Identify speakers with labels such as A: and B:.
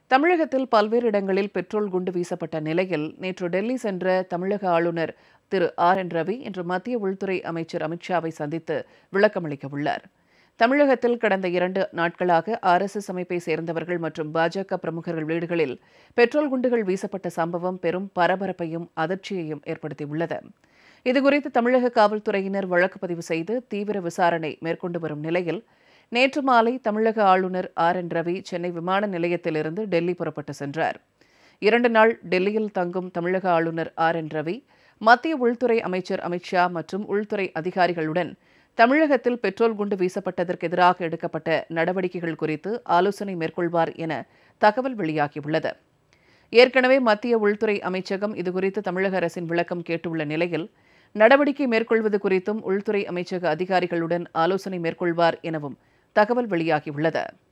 A: தமிழகத்தில் பல்வேறு இடங்களில் பெட்ரோல் குண்டு வீசப்பட்ட நிலையில் நேற்று டெல்லி சென்ற தமிழக ஆளுநர் திரு ஆர் என் ரவி இன்று மத்திய உள்துறை அமைச்சர் அமித்ஷாவை சந்தித்து விளக்கமளிக்க உள்ளார் தமிழகத்தில் கடந்த இரண்டு நாட்களாக ஆர்எஸ்எஸ் அமைப்பை சேர்ந்தவர்கள் மற்றும் பாஜக பிரமுகர்கள் வீடுகளில் பெட்ரோல் குண்டுகள் வீசப்பட்ட சம்பவம் பெரும் பரபரப்பையும் அதிர்ச்சியையும் ஏற்படுத்தியுள்ளது இதுகுறித்து தமிழக காவல்துறையினர் வழக்கு பதிவு செய்து தீவிர விசாரணை மேற்கொண்டு வரும் நிலையில் நேற்று மாலை தமிழக ஆளுநர் ஆர் என் ரவி சென்னை விமான நிலையத்திலிருந்து டெல்லி புறப்பட்டு சென்றார் இரண்டு நாள் டெல்லியில் தங்கும் தமிழக ஆளுநர் ஆர் என் ரவி மத்திய உள்துறை அமைச்சர் அமித்ஷா மற்றும் உள்துறை அதிகாரிகளுடன் தமிழகத்தில் பெட்ரோல் குண்டு வீசப்பட்டதற்கு எதிராக எடுக்கப்பட்ட நடவடிக்கைகள் குறித்து ஆலோசனை மேற்கொள்வார் என தகவல் வெளியாகியுள்ளது ஏற்கனவே மத்திய உள்துறை அமைச்சகம் இதுகுறித்து தமிழக அரசின் விளக்கம் கேட்டுள்ள நிலையில் நடவடிக்கை மேற்கொள்வது குறித்தும் உள்துறை அமைச்சக அதிகாரிகளுடன் ஆலோசனை மேற்கொள்வார் எனவும் தகவல் வெளியாகியுள்ளது